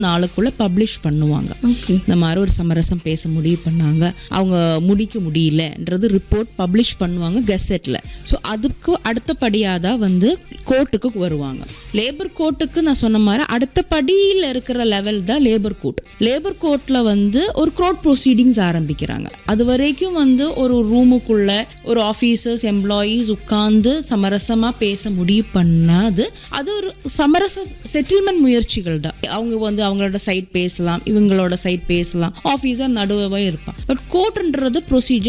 நாளுக்குள்ள பப்ளிஷ் பண்ணுவாங்க ஓகே இந்த மாதிரி ஒரு சமரசம் பேச முடிவு பண்ணாங்க அவங்க முடிக்க முடியலன்றது ரிப்போர்ட் பப்ளிஷ் பண்ணுவாங்க கெசெட்ல ஸோ அதுக்கு அடுத்தபடியாக தான் வந்து கோர்ட்டுக்கு வருவாங்க லேபர் கோர்ட்டுக்கு நான் சொன்ன மாதிரி அடுத்த படியில் இருக்கிற லெவல் தான் லேபர் கோர்ட் லேபர் கோர்ட்ல வந்து ஒரு கோர்ட் ப்ரொசீடிங்ஸ் ஆரம்பிக்கிறாங்க அது வரைக்கும் வந்து ஒரு ரூமுக்குள்ள ஒரு ஆஃபீஸர்ஸ் எம்ப்ளாயீஸ் உட்கார்ந்து சமரசமாக பேச முடிவு பண்ணாது அது ஒரு சமரச செட்டில்மெண்ட் முயற்சிகள் தான் அவங்க வந்து அவங்களோட சைட் பேசலாம் இவங்களோட சைட் பேசலாம் ஆஃபீஸர் நடுவே இருப்பான் பட் கோர்ட்ன்றது ப்ரொசீஜர்